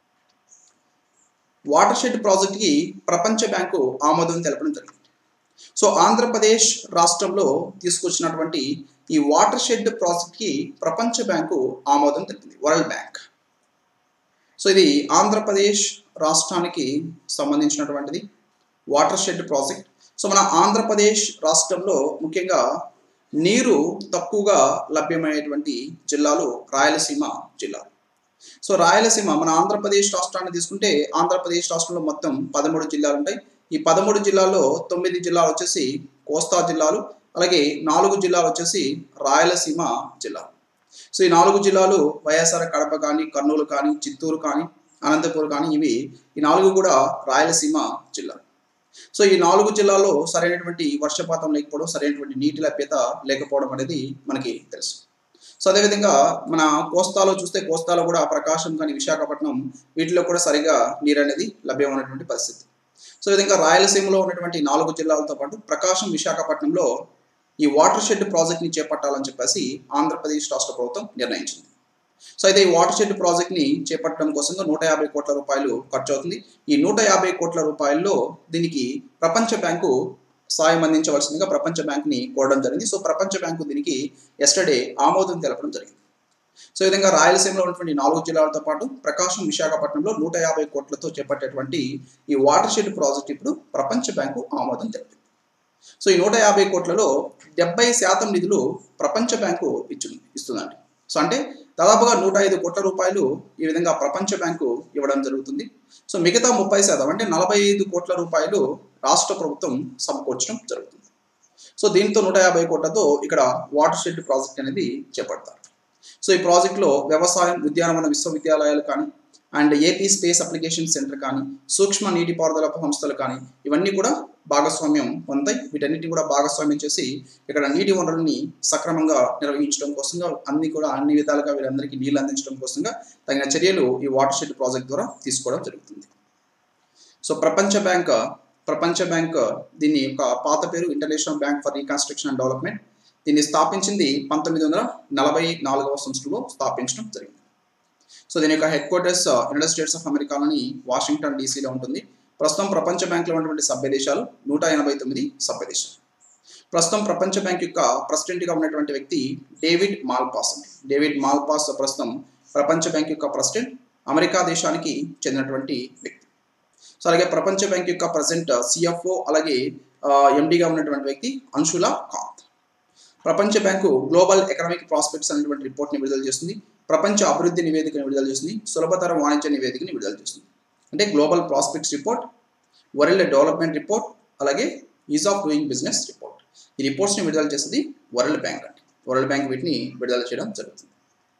వాటర్ షెడ్ ప్రాజెక్ట్కి ప్రపంచ బ్యాంకు ఆమోదం తెలపడం జరిగింది సో ఆంధ్రప్రదేశ్ రాష్ట్రంలో తీసుకొచ్చినటువంటి ఈ వాటర్ షెడ్ ప్రాజెక్ట్కి ప్రపంచ బ్యాంకు ఆమోదం తెలిపింది వరల్డ్ బ్యాంక్ సో ఇది ఆంధ్రప్రదేశ్ రాష్ట్రానికి సంబంధించినటువంటిది వాటర్ షెడ్ ప్రాజెక్ట్ సో మన ఆంధ్రప్రదేశ్ రాష్ట్రంలో ముఖ్యంగా నీరు తక్కువగా లభ్యమయ్యేటువంటి జిల్లాలు రాయలసీమ జిల్లాలు సో రాయలసీమ మన ఆంధ్రప్రదేశ్ రాష్ట్రాన్ని తీసుకుంటే ఆంధ్రప్రదేశ్ రాష్ట్రంలో మొత్తం పదమూడు జిల్లాలు ఉంటాయి ఈ పదమూడు జిల్లాల్లో తొమ్మిది జిల్లాలు వచ్చేసి కోస్తా జిల్లాలు అలాగే నాలుగు జిల్లాలు వచ్చేసి రాయలసీమ జిల్లా సో ఈ నాలుగు జిల్లాలు వైఎస్ఆర్ కడప కానీ కర్నూలు కానీ చిత్తూరు కానీ అనంతపూర్ కానీ ఇవి ఈ నాలుగు కూడా రాయలసీమ జిల్లా సో ఈ నాలుగు జిల్లాల్లో సరైనటువంటి వర్షపాతం లేకపోవడం సరైనటువంటి నీటి లభ్యత లేకపోవడం అనేది మనకి తెలుసు సో అదేవిధంగా మన కోస్తాలో చూస్తే కోస్తాలో కూడా ప్రకాశం కానీ విశాఖపట్నం వీటిలో కూడా సరిగా నీరు అనేది లభ్యమైనటువంటి పరిస్థితి సో ఈ విధంగా రాయలసీమలో ఉన్నటువంటి నాలుగు జిల్లాలతో పాటు ప్రకాశం విశాఖపట్నంలో ఈ వాటర్ షెడ్ ప్రాజెక్ట్ని చేపట్టాలని చెప్పేసి ఆంధ్రప్రదేశ్ రాష్ట్ర ప్రభుత్వం నిర్ణయించింది సో అయితే ఈ వాటర్ షెడ్ ప్రాజెక్ట్ని చేపట్టడం కోసంగా నూట యాభై కోట్ల రూపాయలు ఖర్చు అవుతుంది ఈ నూట యాభై కోట్ల రూపాయల్లో దీనికి ప్రపంచ బ్యాంకు సాయం అందించవలసిందిగా ప్రపంచ బ్యాంక్ని కోరడం జరిగింది సో ప్రపంచ బ్యాంకు దీనికి ఎస్టర్డే ఆమోదం తెలపడం జరిగింది సో ఈ విధంగా రాయలసీమలో ఉన్నటువంటి నాలుగు జిల్లాలతో పాటు ప్రకాశం విశాఖపట్నంలో నూట యాభై కోట్లతో చేపట్టేటువంటి ఈ వాటర్ షెడ్ ప్రాజెక్ట్ ఇప్పుడు ప్రపంచ బ్యాంకు ఆమోదం తెలిపింది సో ఈ నూట యాభై కోట్లలో డెబ్బై శాతం నిధులు ప్రపంచ బ్యాంకు ఇచ్చు ఇస్తుందండి సో అంటే దాదాపుగా నూట ఐదు కోట్ల రూపాయలు ఈ విధంగా ప్రపంచ బ్యాంకు ఇవ్వడం జరుగుతుంది సో మిగతా ముప్పై శాతం అంటే నలభై ఐదు కోట్ల రూపాయలు రాష్ట్ర ప్రభుత్వం సమకూర్చడం జరుగుతుంది సో దీంతో నూట యాభై కోట్లతో ఇక్కడ వాటర్ షెడ్ ప్రాజెక్ట్ అనేది చేపడతారు సో ఈ ప్రాజెక్ట్లో వ్యవసాయం ఉద్యానవన విశ్వవిద్యాలయాలు కానీ and AP space application centre కానీ సూక్ష్మ నీటిపారుదల సంస్థలు కానీ ఇవన్నీ కూడా భాగస్వామ్యం పొందాయి వీటన్నిటిని కూడా భాగస్వామ్యం చేసి ఇక్కడ నీటి వనరుల్ని సక్రమంగా నిర్వహించడం కోసంగా అన్ని కూడా అన్ని విధాలుగా వీరందరికీ నీళ్ళు అందించడం కోసంగా తగిన చర్యలు ఈ వాటర్ షెడ్ ప్రాజెక్ట్ ద్వారా తీసుకోవడం జరుగుతుంది సో ప్రపంచ బ్యాంక్ ప్రపంచ బ్యాంక్ దీన్ని ఒక పాత పేరు International Bank for Reconstruction and Development దీన్ని స్థాపించింది పంతొమ్మిది వందల నలభై నాలుగవ సంవత్సరంలో స్థాపించడం జరిగింది సో దీని యొక్క headquarters United States of అమెరికాలోని వాషింగ్టన్ డీసీలో ఉంటుంది ప్రస్తుతం ప్రపంచ బ్యాంక్లో ఉన్నటువంటి సభ్య దేశాలు నూట ఎనభై తొమ్మిది సభ్య దేశాలు ప్రస్తుతం ప్రపంచ బ్యాంక్ యొక్క ప్రెసిడెంట్గా ఉన్నటువంటి వ్యక్తి డేవిడ్ మాల్పాస్ అండి డేవిడ్ మాల్పాస్ ప్రస్తుతం ప్రపంచ బ్యాంక్ యొక్క ప్రెసిడెంట్ అమెరికా దేశానికి చెందినటువంటి వ్యక్తి సో అలాగే ప్రపంచ బ్యాంక్ యొక్క ప్రజెంట్ సిఎఫ్ఓ అలాగే ఎండిగా ఉన్నటువంటి వ్యక్తి అంశులా కాంత్ ప్రపంచ బ్యాంకు గ్లోబల్ ఎకనామిక్ ప్రాస్పెక్ట్స్ అనేటువంటి రిపోర్ట్ని విడుదల చేస్తుంది ప్రపంచ అభివృద్ధి నివేదికను విడుదల చేస్తుంది సులభతర వాణిజ్య నివేదికని విడుదల చేస్తుంది అంటే global prospects report world development report అలాగే ease of doing business report ఈ రిపోర్ట్స్ని విడుదల చేసేది వరల్డ్ బ్యాంక్ అండి వరల్డ్ బ్యాంక్ వీటిని విడుదల చేయడం జరుగుతుంది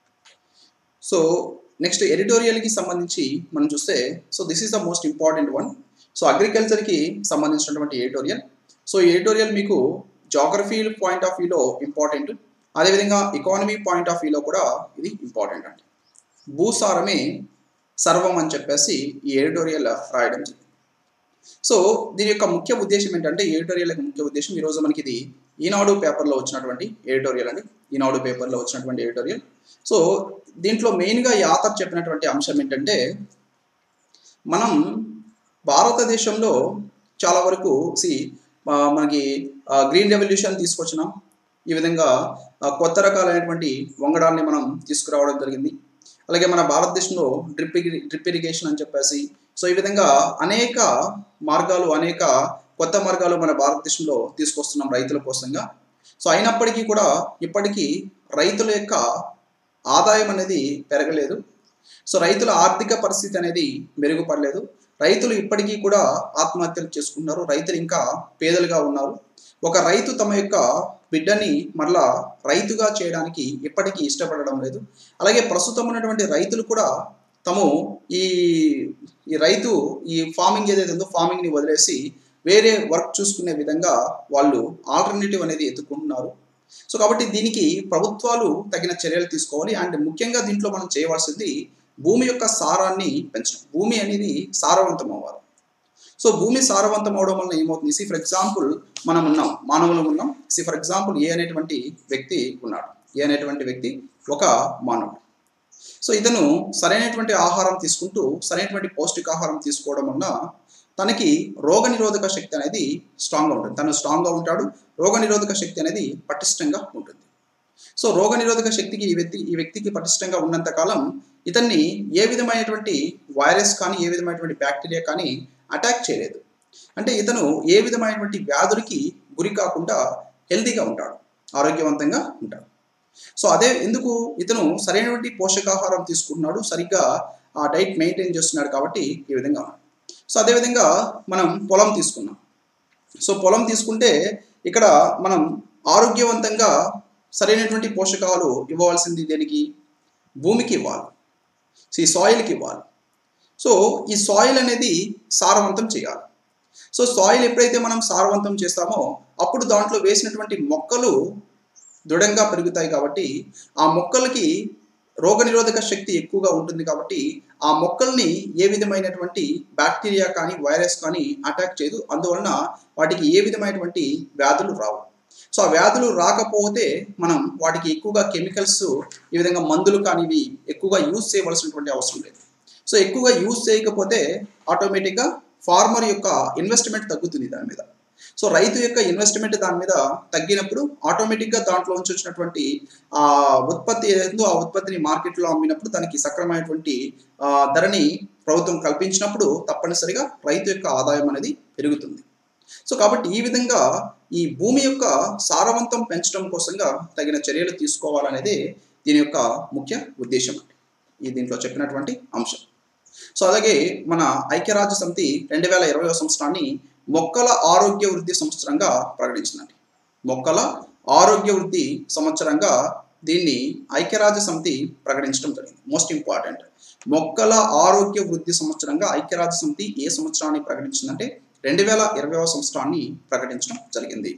సో నెక్స్ట్ ఎడిటోరియల్కి సంబంధించి మనం చూస్తే so this is the most important one so అగ్రికల్చర్కి సంబంధించినటువంటి ఎడిటోరియల్ సో ఈ ఎడిటోరియల్ మీకు జాగ్రఫీ పాయింట్ ఆఫ్ వ్యూలో ఇంపార్టెంట్ అదేవిధంగా ఎకానమీ పాయింట్ ఆఫ్ వ్యూలో కూడా ఇది ఇంపార్టెంట్ అండి భూసారమే సర్వం అని చెప్పేసి ఈ ఎడిటోరియల్ రాయడం జరిగింది సో దీని యొక్క ముఖ్య ఉద్దేశం ఏంటంటే ఎడిటోరియల్ యొక్క ముఖ్య ఉద్దేశం ఈరోజు మనకి ఇది ఈనాడు పేపర్లో వచ్చినటువంటి ఎడిటోరియల్ అండి ఈనాడు పేపర్లో వచ్చినటువంటి ఎడిటోరియల్ సో దీంట్లో మెయిన్గా ఈ ఆథర్ చెప్పినటువంటి అంశం ఏంటంటే మనం భారతదేశంలో చాలా వరకు సి మనకి గ్రీన్ రెవల్యూషన్ తీసుకొచ్చినాం ఈ విధంగా కొత్త రకాలైనటువంటి వంగడాన్ని మనం తీసుకురావడం జరిగింది అలాగే మన భారతదేశంలో డ్రిప్ డ్రిప్ ఇరిగేషన్ అని చెప్పేసి సో ఈ విధంగా అనేక మార్గాలు అనేక కొత్త మార్గాలు మన భారతదేశంలో తీసుకొస్తున్నాం రైతుల కోసంగా సో అయినప్పటికీ కూడా ఇప్పటికీ రైతుల యొక్క ఆదాయం అనేది పెరగలేదు సో రైతుల ఆర్థిక పరిస్థితి అనేది మెరుగుపడలేదు రైతులు ఇప్పటికీ కూడా ఆత్మహత్యలు చేసుకుంటున్నారు రైతులు ఇంకా పేదలుగా ఉన్నారు ఒక రైతు తమ యొక్క బిడ్డని మరలా రైతుగా చేయడానికి ఇప్పటికీ ఇష్టపడడం లేదు అలాగే ప్రస్తుతం ఉన్నటువంటి రైతులు కూడా తము ఈ ఈ రైతు ఈ ఫార్మింగ్ ఏదైతే ఉందో ఫార్మింగ్ని వదిలేసి వేరే వర్క్ చూసుకునే విధంగా వాళ్ళు ఆల్టర్నేటివ్ అనేది ఎత్తుకుంటున్నారు సో కాబట్టి దీనికి ప్రభుత్వాలు తగిన చర్యలు తీసుకోవాలి అండ్ ముఖ్యంగా దీంట్లో మనం చేయవలసింది భూమి యొక్క సారాన్ని పెంచడం భూమి అనేది సారవంతం అవ్వాలి సో భూమి సారవంతం అవడం వల్ల ఏమవుతుంది సి ఫర్ ఎగ్జాంపుల్ మనం ఉన్నాం మానవులు ఉన్నాం సి ఫర్ ఎగ్జాంపుల్ ఏ అనేటువంటి వ్యక్తి ఉన్నాడు ఏ అనేటువంటి వ్యక్తి ఒక మానవుడు సో ఇతను సరైనటువంటి ఆహారం తీసుకుంటూ సరైనటువంటి పౌష్టికాహారం తీసుకోవడం వల్ల తనకి రోగ నిరోధక శక్తి అనేది స్ట్రాంగ్గా ఉంటుంది తను స్ట్రాంగ్గా ఉంటాడు రోగ నిరోధక శక్తి అనేది పటిష్టంగా ఉంటుంది సో రోగ నిరోధక శక్తికి ఈ వ్యక్తి ఈ వ్యక్తికి పటిష్టంగా ఉన్నంత కాలం ఇతన్ని ఏ విధమైనటువంటి వైరస్ కానీ ఏ విధమైనటువంటి బ్యాక్టీరియా కానీ అటాక్ చేయలేదు అంటే ఇతను ఏ విధమైనటువంటి వ్యాధులకి గురి కాకుండా హెల్తీగా ఉంటాడు ఆరోగ్యవంతంగా ఉంటాడు సో అదే ఎందుకు ఇతను సరైనటువంటి పోషకాహారం తీసుకుంటున్నాడు సరిగ్గా ఆ డైట్ మెయింటైన్ చేస్తున్నాడు కాబట్టి ఈ విధంగా ఉన్నాడు సో అదేవిధంగా మనం పొలం తీసుకున్నాం సో పొలం తీసుకుంటే ఇక్కడ మనం ఆరోగ్యవంతంగా సరైనటువంటి పోషకాలు ఇవ్వవలసింది దేనికి భూమికి ఇవ్వాలి సో ఈ సాయిల్కి ఇవ్వాలి సో ఈ సాయిల్ అనేది సారవంతం చేయాలి సో సాయిల్ ఎప్పుడైతే మనం సారవంతం చేస్తామో అప్పుడు దాంట్లో వేసినటువంటి మొక్కలు దృఢంగా పెరుగుతాయి కాబట్టి ఆ మొక్కలకి రోగనిరోధక శక్తి ఎక్కువగా ఉంటుంది కాబట్టి ఆ మొక్కల్ని ఏ విధమైనటువంటి బ్యాక్టీరియా కానీ వైరస్ కానీ అటాక్ చేయదు అందువలన వాటికి ఏ విధమైనటువంటి వ్యాధులు రావు సో ఆ వ్యాధులు రాకపోతే మనం వాటికి ఎక్కువగా కెమికల్స్ ఈ విధంగా మందులు కానీ ఇవి ఎక్కువగా యూజ్ చేయవలసినటువంటి అవసరం లేదు సో ఎక్కువగా యూజ్ చేయకపోతే ఆటోమేటిక్గా ఫార్మర్ యొక్క ఇన్వెస్ట్మెంట్ తగ్గుతుంది దాని మీద సో రైతు యొక్క ఇన్వెస్ట్మెంట్ దాని మీద తగ్గినప్పుడు ఆటోమేటిక్గా దాంట్లో నుంచి వచ్చినటువంటి ఆ ఉత్పత్తి ఏదో ఆ ఉత్పత్తిని మార్కెట్లో అమ్మినప్పుడు దానికి సక్రమైనటువంటి ఆ, ధరని ప్రభుత్వం కల్పించినప్పుడు తప్పనిసరిగా రైతు యొక్క ఆదాయం అనేది పెరుగుతుంది సో కాబట్టి ఈ విధంగా ఈ భూమి యొక్క సారవంతం పెంచడం కోసంగా తగిన చర్యలు తీసుకోవాలనేదే దీని యొక్క ముఖ్య ఉద్దేశం అండి ఈ దీంట్లో చెప్పినటువంటి అంశం సో అలాగే మన ఐక్యరాజ్య సమితి రెండు వేల ఇరవై సంవత్సరాన్ని మొక్కల ఆరోగ్య వృద్ధి సంవత్సరంగా ప్రకటించిందండి మొక్కల ఆరోగ్య వృద్ధి సంవత్సరంగా దీన్ని ఐక్యరాజ్య సమితి ప్రకటించడం జరిగింది మోస్ట్ ఇంపార్టెంట్ మొక్కల ఆరోగ్య వృద్ధి సంవత్సరంగా ఐక్యరాజ్య సమితి ఏ సంవత్సరాన్ని ప్రకటించిందంటే రెండు వేల ఇరవైవ సంవత్సరాన్ని ప్రకటించడం జరిగింది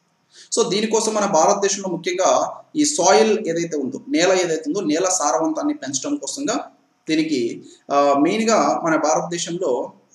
సో దీనికోసం మన భారతదేశంలో ముఖ్యంగా ఈ సాయిల్ ఏదైతే ఉందో నేల ఏదైతే ఉందో నేల సారవంతాన్ని పెంచడం కోసంగా దీనికి ఆ, మెయిన్గా మన భారతదేశంలో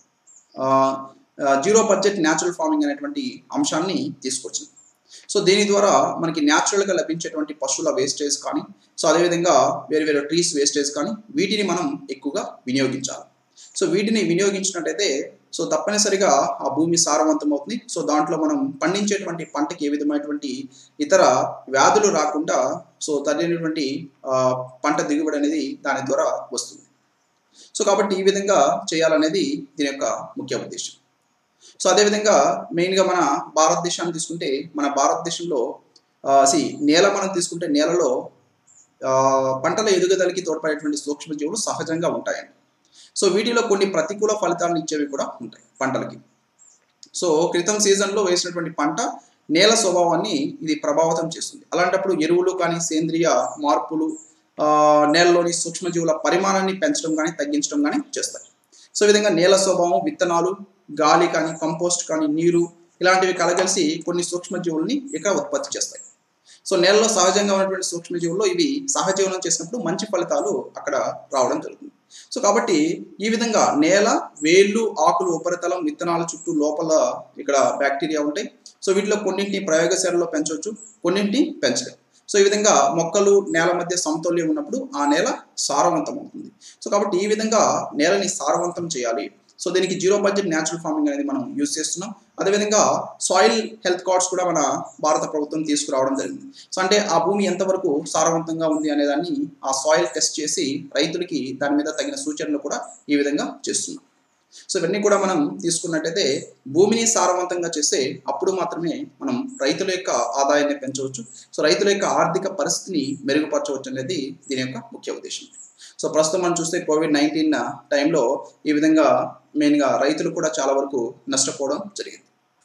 ఆ, ఆ, జీరో బడ్జెట్ న్యాచురల్ ఫార్మింగ్ అనేటువంటి అంశాన్ని తీసుకొచ్చింది సో దీని ద్వారా మనకి న్యాచురల్గా లభించేటువంటి పశువుల వేస్టేజ్ కానీ సో అదేవిధంగా వేరు వేరు ట్రీస్ వేస్టేజ్ కానీ వీటిని మనం ఎక్కువగా వినియోగించాలి సో వీటిని వినియోగించినట్టయితే సో తప్పనిసరిగా ఆ భూమి సారవంతం అవుతుంది సో దాంట్లో మనం పండించేటువంటి పంటకి ఏ విధమైనటువంటి ఇతర వ్యాధులు రాకుండా సో తగినటువంటి ఆ, పంట దిగుబడి అనేది దాని ద్వారా వస్తుంది సో కాబట్టి ఈ విధంగా చేయాలనేది దీని యొక్క ముఖ్య ఉద్దేశం సో అదేవిధంగా మెయిన్గా మన భారతదేశాన్ని తీసుకుంటే మన భారతదేశంలో సి నేల మనం తీసుకుంటే నేలలో ఆ, పంటల ఎదుగుదలకి తోడ్పడేటువంటి సూక్ష్మజీవులు సహజంగా ఉంటాయండి సో వీటిలో కొన్ని ప్రతికూల ఫలితాలను ఇచ్చేవి కూడా ఉంటాయి పంటలకి సో క్రితం సీజన్లో వేసినటువంటి పంట నేల స్వభావాన్ని ఇది ప్రభావితం చేస్తుంది అలాంటప్పుడు ఎరువులు కానీ సేంద్రియ మార్పులు ఆ, నేలలోని సూక్ష్మజీవుల పరిమాణాన్ని పెంచడం కానీ తగ్గించడం కానీ చేస్తాయి సో ఈ విధంగా నేల స్వభావం విత్తనాలు గాలి కానీ కంపోస్ట్ కానీ నీరు ఇలాంటివి కలగలిసి కొన్ని సూక్ష్మజీవుల్ని ఇక్కడ ఉత్పత్తి చేస్తాయి సో నేలలో సహజంగా ఉన్నటువంటి సూక్ష్మజీవుల్లో ఇవి సహజీవనం చేసినప్పుడు మంచి ఫలితాలు అక్కడ రావడం జరుగుతుంది సో కాబట్టి ఈ విధంగా నేల వేళ్ళు ఆకులు ఉపరితలం విత్తనాల చుట్టూ లోపల ఇక్కడ బ్యాక్టీరియా ఉంటాయి సో వీటిలో కొన్నింటిని ప్రయోగశాలలో పెంచవచ్చు కొన్నింటిని పెంచలేం సో ఈ విధంగా మొక్కలు నేల మధ్య సమతౌల్యం ఉన్నప్పుడు ఆ నేల సారవంతం అవుతుంది సో కాబట్టి ఈ విధంగా నేలని సారవంతం చేయాలి సో దీనికి జీరో బడ్జెట్ న్యాచురల్ ఫార్మింగ్ అనేది మనం యూజ్ చేస్తున్నాం అదేవిధంగా సాయిల్ హెల్త్ కార్డ్స్ కూడా మన భారత ప్రభుత్వం తీసుకురావడం జరిగింది సో అంటే ఆ భూమి ఎంతవరకు సారవంతంగా ఉంది అనేదాన్ని ఆ సాయిల్ టెస్ట్ చేసి రైతులకి దాని మీద తగిన సూచనలు కూడా ఈ విధంగా చేస్తున్నాం సో ఇవన్నీ కూడా మనం తీసుకున్నట్టయితే భూమిని సారవంతంగా చేస్తే అప్పుడు మాత్రమే మనం రైతుల యొక్క ఆదాయాన్ని పెంచవచ్చు సో రైతుల యొక్క ఆర్థిక పరిస్థితిని మెరుగుపరచవచ్చు అనేది దీని యొక్క ముఖ్య ఉద్దేశం సో ప్రస్తుతం మనం చూస్తే కోవిడ్ నైన్టీన్ టైంలో ఈ విధంగా మెయిన్గా రైతులు కూడా చాలా వరకు నష్టపోవడం జరిగింది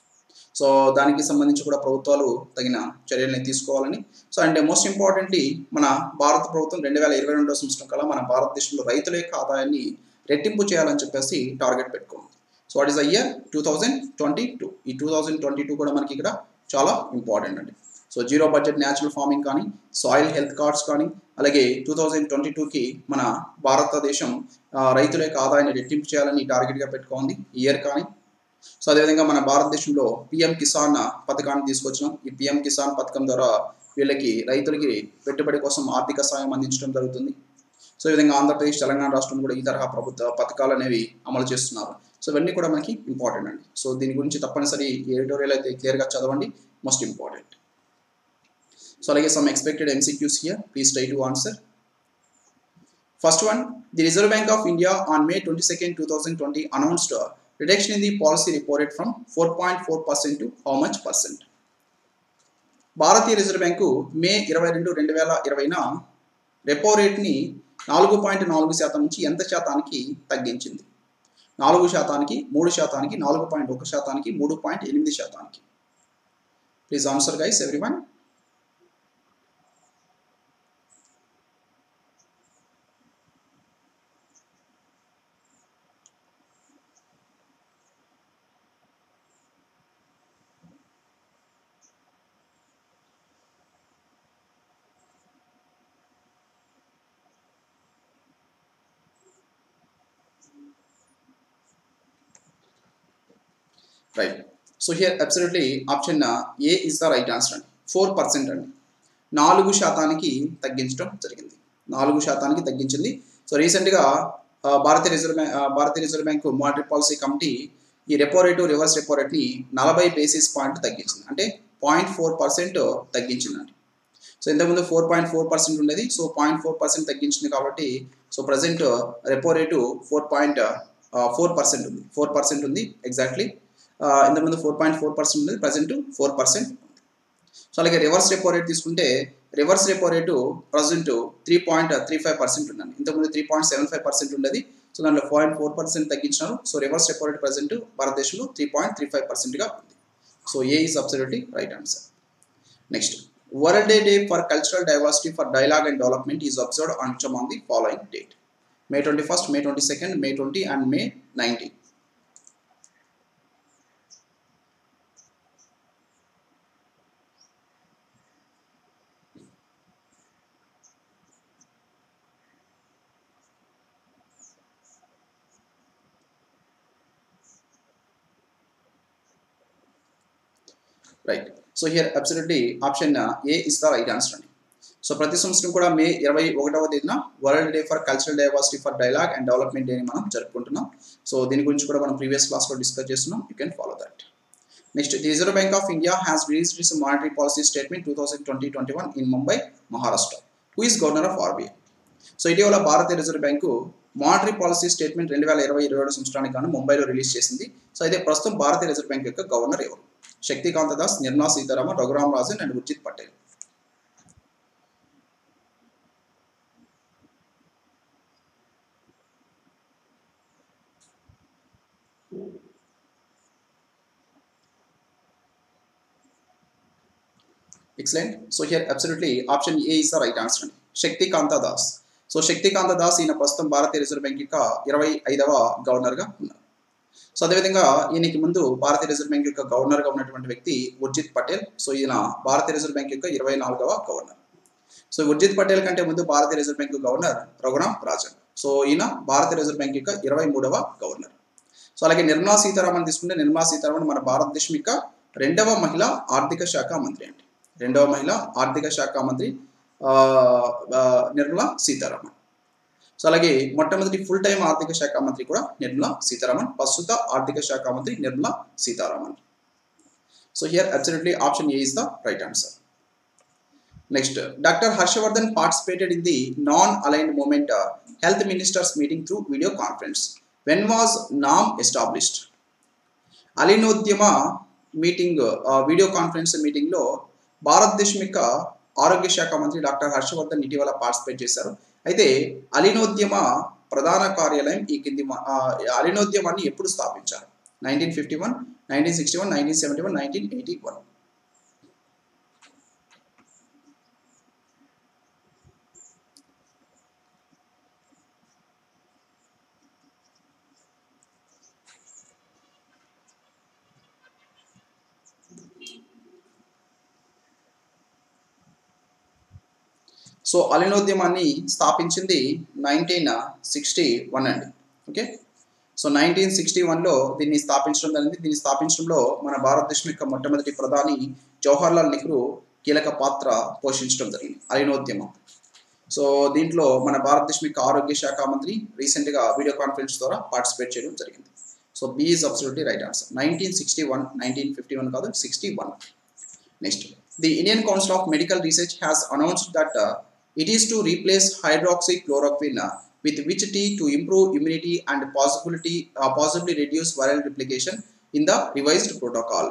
సో దానికి సంబంధించి కూడా ప్రభుత్వాలు తగిన చర్యల్ని తీసుకోవాలని సో అండ్ మోస్ట్ ఇంపార్టెంట్లీ మన భారత ప్రభుత్వం రెండు వేల ఇరవై రెండో సంవత్సరం కల్లా మన భారతదేశంలో రైతుల యొక్క ఆదాయాన్ని రెట్టింపు చేయాలని చెప్పేసి టార్గెట్ పెట్టుకుంది so what is the year two thousand twenty two ఈ టూ థౌజండ్ ట్వంటీ టూ కూడా మనకి ఇక్కడ చాలా ఇంపార్టెంట్ అండి so zero budget natural farming కానీ సాయిల్ హెల్త్ కార్డ్స్ కానీ అలాగే టూ థౌజండ్ ట్వంటీ టూకి మన భారతదేశం ఆ, రైతుల యొక్క ఆదాయాన్ని రెట్టింపు చేయాలని టార్గెట్గా పెట్టుకోండి ఈ ఇయర్ కానీ సో అదేవిధంగా మన భారతదేశంలో పిఎం కిసాన్ పథకాన్ని తీసుకొచ్చినాం ఈ పిఎం కిసాన్ పథకం ద్వారా వీళ్ళకి రైతులకి పెట్టుబడి కోసం ఆర్థిక సాయం అందించడం జరుగుతుంది సో ఈ విధంగా ఆంధ్రప్రదేశ్ తెలంగాణ రాష్ట్రం కూడా ఈ తరహా ప్రభుత్వ పథకాలు అనేవి అమలు చేస్తున్నారు సో ఇవన్నీ కూడా మనకి ఇంపార్టెంట్ అండి సో దీని గురించి తప్పనిసరి ఈ ఎడిటోరియల్ అయితే క్లియర్గా చదవండి మోస్ట్ ఇంపార్టెంట్ సో అలాగే some expected MCQs here please try to answer first one the Reserve Bank of India on May twenty second two thousand twenty announced reduction in the policy reported from four point four percent to how much percent భారతీయ రిజర్వ్ బ్యాంకు మే ఇరవై రెండు రెండు వేల ఇరవైన రెపో రేట్ని నాలుగు పాయింట్ నాలుగు శాతం నుంచి ఎంత శాతానికి తగ్గించింది నాలుగు శాతానికి మూడు శాతానికి నాలుగు పాయింట్ ఒక శాతానికి మూడు పాయింట్ ఎనిమిది శాతానికి please answer guys every one right so here absolutely option A is the right answer అండి ఫోర్ పర్సెంట్ అండి నాలుగు శాతానికి తగ్గించడం జరిగింది నాలుగు శాతానికి తగ్గించింది సో రీసెంట్గా ఆ, భారతీయ రిజర్వ్ బ్యాంక్ ఆ, భారతీయ reserve bank monetary policy committee ఈ రెపో రేటు రివర్స్ రెపో రేట్ని నలభై బేసిస్ పాయింట్ తగ్గించింది అంటే పాయింట్ ఫోర్ పర్సెంట్ తగ్గించిందండి సో ఇంతకుముందు ఫోర్ పాయింట్ ఫోర్ పర్సెంట్ ఉండేది సో పాయింట్ ఫోర్ పర్సెంట్ తగ్గించింది కాబట్టి so present repo rate four point four percent ఉంది ఫోర్ పర్సెంట్ ఉంది ఎగ్జాక్ట్లీ ఇంతకుముందు ఫోర్ పాయింట్ ఫోర్ పర్సెంట్ ఉంది ప్రజెంట్ ఫోర్ పర్సెంట్ సో అలాగే రివర్స్ రెపో రేట్ తీసుకుంటే reverse repo rate present three point three five percent ఉందండి ఇంతకుముందు three point seven five percent ఉండేది సో దాంట్లో పాయింట్ ఫోర్ పర్సెంట్ తగ్గించినారు so reverse repo rate present భారతదేశంలో త్రీ పాయింట్ త్రీ ఫైవ్ పర్సెంట్గా ఉంది so A is absolutely right answer next world day day for cultural diversity for dialogue and development is observed on on the following date May twenty first May twenty second May twenty and May nineteen right so here absolutely option A is the right answer అండి సో ప్రతి సంవత్సరం కూడా మే ఇరవై ఒకటవ తేదీన World Day for cultural diversity for dialogue and Development డేని మనం జరుపుకుంటున్నాం సో దీని గురించి కూడా మనం ప్రీవియస్ క్లాస్లో డిస్కస్ చేస్తున్నాం you can follow that next the Reserve Bank of India has released is monetary policy statement two thousand twenty twenty one in Mumbai Maharashtra who is governor of RBI so ఇటీవల భారతీయ reserve bank monetary policy statement రెండు వేల ఇరవై ఇరవై ఏడు సంవత్సరానికి గాను ముంబైలో రిలీజ్ చేసింది సో అయితే ప్రస్తుతం భారతీయ రిజర్వ్ బ్యాంక్ యొక్క గవర్నర్ ఎవరు Shaktikanta Das Nirmala Sitharaman Raghuram Rajan and Urjit Patel excellent so here absolutely option A is the right answer అండి శక్తికాంత దాస్ సో శక్తికాంత దాస్ ఈయన ప్రస్తుతం భారతీయ రిజర్వ్ బ్యాంక్ యొక్క ఇరవై ఐదవ గవర్నర్గా ఉన్నారు సో అదేవిధంగా ఈయనకి ముందు భారతీయ రిజర్వ్ బ్యాంక్ యొక్క గవర్నర్గా ఉన్నటువంటి వ్యక్తి ఉర్జిత్ పటేల్ సో ఈయన భారతీయ రిజర్వ్ బ్యాంక్ యొక్క ఇరవై నాలుగవ గవర్నర్ సో ఉర్జిత్ పటేల్ కంటే ముందు భారతీయ reserve bank governor Raghuram Rajan so ఈయన భారతీయ రిజర్వ్ బ్యాంక్ యొక్క ఇరవై మూడవ గవర్నర్ సో అలాగే నిర్మలా సీతారామన్ తీసుకుంటే నిర్మలా సీతారామన్ మన భారతదేశం యొక్క రెండవ మహిళ ఆర్థిక శాఖ మంత్రి అండి రెండవ మహిళ ఆర్థిక శాఖ మంత్రి ఆ, ఆ, నిర్మలా సీతారామన్ సో అలాగే మొట్టమొదటి ఫుల్ టైం ఆర్థిక శాఖ మంత్రి కూడా నిర్మలా సీతారామన్ ప్రస్తుత ఆర్థిక శాఖ మంత్రి Nirmala Sitharaman so here absolutely option A is the right answer next doctor Harshvardhan participated in the non aligned movement health ministers meeting through video conference when was NAM established అలీనోద్యమ మీటింగ్ వీడియో కాన్ఫరెన్స్ మీటింగ్లో భారతదేశం యొక్క ఆరోగ్య శాఖ మంత్రి డాక్టర్ హర్షవర్ధన్ ఇటీవల పార్టిసిపేట్ చేశారు అయితే అలీనోద్యమ ప్రధాన కార్యాలయం ఈ కింది మ- ఆ, అలీనోద్యమాన్ని ఎప్పుడు స్థాపించారు nineteen fifty one nineteen sixty one nineteen seventy one nineteen eighty one so అలీనోద్యమాన్ని స్థాపించింది నైన్టీన్ సిక్స్టీ వన్ అండి ఓకే సో నైన్టీన్ సిక్స్టీ వన్లో దీన్ని స్థాపించడం జరిగింది దీన్ని స్థాపించడంలో మన భారతదేశం యొక్క మొట్టమొదటి ప్రధాని జవహర్లాల్ నెహ్రూ కీలక పాత్ర పోషించడం జరిగింది అలీనోద్యమం సో దీంట్లో మన భారతదేశం యొక్క ఆరోగ్య శాఖ మంత్రి రీసెంట్గా వీడియో కాన్ఫరెన్స్ ద్వారా పార్టిసిపేట్ చేయడం జరిగింది so B is absolutely right answer nineteen sixty one nineteen fifty one కాదు sixty one next the Indian Council of Medical Research has announced that it is to replace hydroxychloroquine with which tea to improve immunity and possibility uh, possibly reduce viral replication in the revised protocol.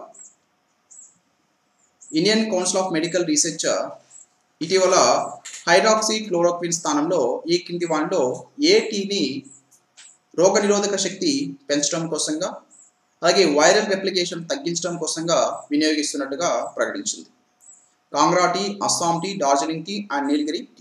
Indian Council of Medical Research ఇటీవల హైడ్రాక్సీ క్లోరోక్విన్ స్థానంలో ఈ కింది వాటిలో ఏ టీని రోగనిరోధక శక్తి పెంచడం కోసంగా అలాగే వైరల్ రెప్లికేషన్ తగ్గించడం కోసంగా వినియోగిస్తున్నట్టుగా ప్రకటించింది Kangra tea Assam tea Darjeeling tea and Nilgiri tea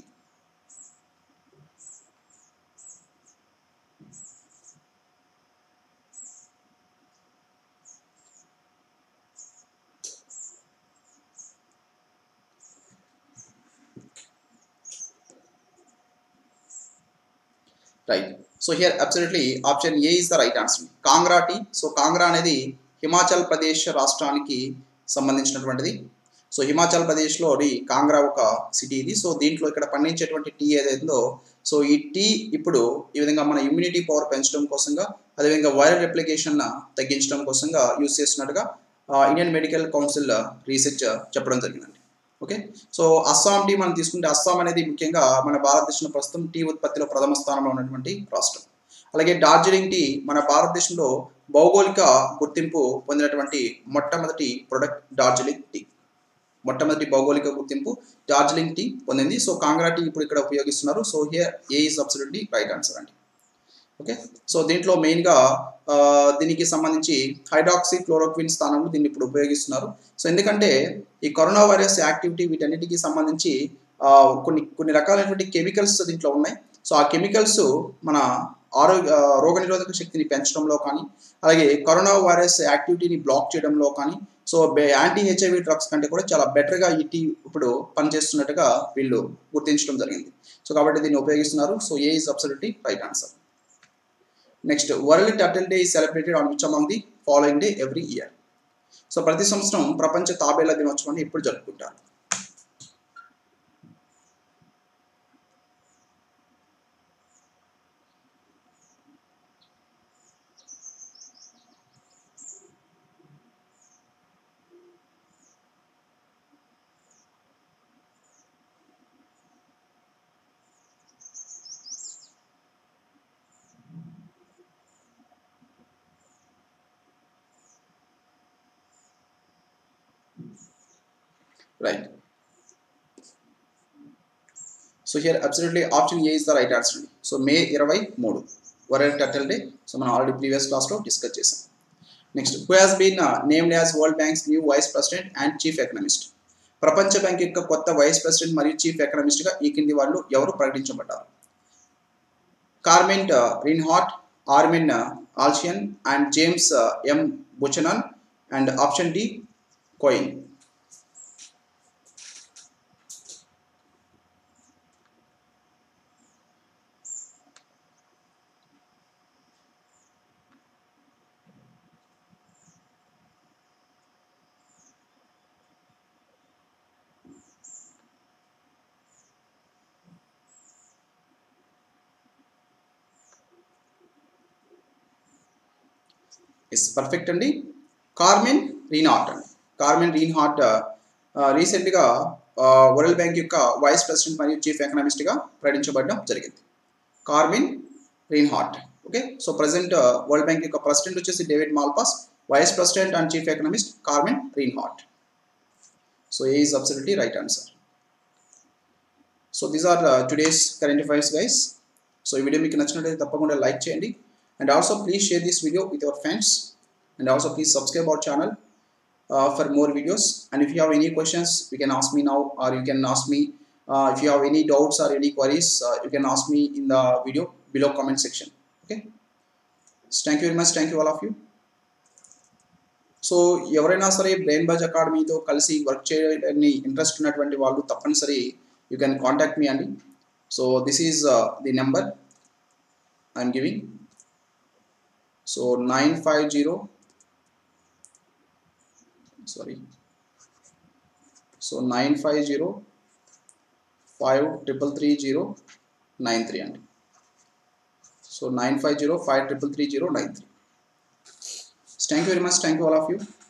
right so here absolutely option A is the right answer Kangra tea so Kangra అనేది హిమాచల్ ప్రదేశ్ రాష్ట్రానికి సంబంధించినటువంటిది సో హిమాచల్ ప్రదేశ్లోని కాంగ్రా ఒక సిటీ ఇది సో దీంట్లో ఇక్కడ పండించేటువంటి టీ ఏదైతుందో సో ఈ టీ ఇప్పుడు ఈ విధంగా మన ఇమ్యూనిటీ పవర్ పెంచడం కోసంగా అదేవిధంగా వైరల్ రెప్లికేషన్ తగ్గించడం కోసంగా యూస్ చేస్తున్నట్టుగా ఇండియన్ మెడికల్ కౌన్సిల్ రీసెర్చ్ చెప్పడం జరిగిందండి ఓకే సో అస్సాం టీ మనం తీసుకుంటే అస్సాం అనేది ముఖ్యంగా మన భారతదేశంలో ప్రస్తుతం టీ ఉత్పత్తిలో ప్రథమ స్థానంలో ఉన్నటువంటి రాష్ట్రం అలాగే డార్జిలింగ్ టీ మన భారతదేశంలో భౌగోళిక గుర్తింపు పొందినటువంటి మొట్టమొదటి ప్రొడక్ట్ డార్జిలింగ్ టీ మొట్టమొదటి భౌగోళిక గుర్తింపు డార్జిలింగ్ టీ పొందింది సో కాంగ్రా టీ ఇప్పుడు ఇక్కడ ఉపయోగిస్తున్నారు so here A is absolutely right answer అండి ఓకే సో దీంట్లో మెయిన్గా దీనికి సంబంధించి హైడ్రాక్సీ క్లోరోక్విన్ స్థానంలో దీన్ని ఇప్పుడు ఉపయోగిస్తున్నారు సో ఎందుకంటే ఈ కరోనా వైరస్ యాక్టివిటీ వీటన్నిటికీ సంబంధించి కొన్ని కొన్ని రకాలైనటువంటి కెమికల్స్ దీంట్లో ఉన్నాయి సో ఆ కెమికల్స్ మన ఆరోగ్య రోగనిరోధక శక్తిని పెంచడంలో కానీ అలాగే కరోనా వైరస్ యాక్టివిటీని బ్లాక్ చేయడంలో కానీ సో యాంటీ హెచ్ఐవి డ్రగ్స్ కంటే కూడా చాలా బెటర్గా ఈ టీ ఇప్పుడు పనిచేస్తున్నట్టుగా వీళ్ళు గుర్తించడం జరిగింది సో కాబట్టి దీన్ని ఉపయోగిస్తున్నారు so A is absolutely right answer next World Turtle Day is celebrated on which among the following day every year so ప్రతి సంవత్సరం ప్రపంచ తాబేళ్ల దినోత్సవాన్ని ఎప్పుడు జరుపుకుంటారు right so here absolutely option A is the right answer so May ఇరవై మూడు వరల్డ్ టర్టల్ డే సో మనం ఆల్రెడీ ప్రీవియస్ క్లాస్లో డిస్కస్ చేసాం next who has been named as World Bank's new vice president and chief economist ప్రపంచ బ్యాంక్ యొక్క కొత్త వైస్ ప్రెసిడెంట్ మరియు చీఫ్ ఎకనమిస్ట్గా ఈ కింది వాళ్ళు ఎవరు ప్రకటించబడ్డారు Carmen Reinhart Armen Alchian and James M Buchanan and option D కోయిన్ ఇస్ పర్ఫెక్ట్ అండి కార్మెన్ రీనాట్ అండి కార్మెన్ రీన్హాట్ రీసెంట్గా వరల్డ్ బ్యాంక్ యొక్క వైస్ ప్రెసిడెంట్ మరియు చీఫ్ ఎకనామిస్ట్గా ప్రకటించబడడం జరిగింది Carmen Reinhart okay so present world bank యొక్క ప్రెసిడెంట్ వచ్చేసి David Malpass vice president and chief economist Carmen Reinhart so A is absolutely right answer so these are today's current affairs guys so ఈ వీడియో మీకు నచ్చినట్లయితే తప్పకుండా లైక్ చేయండి and also please share this video with your friends and also please subscribe our channel uh, for more videos and if you have any questions you can ask me now or you can ask me uh, if you have any doubts or any queries uh, you can ask me in the video below comment section okay so thank you very much thank you all of you so ఎవరైనా సరే బ్రెయిన్ బజ్ అకాడమీతో కలిసి వర్క్ చేయడానికి ఇంట్రెస్ట్ ఉన్నటువంటి వాళ్ళు తప్పనిసరి యూ కెన్ కాంటాక్ట్ మీ అండి so this is the number I'm giving so nine five zero sorry so nine five zero five triple three zero nine three అండి so nine five zero five triple three zero nine three thank you very much thank you all of you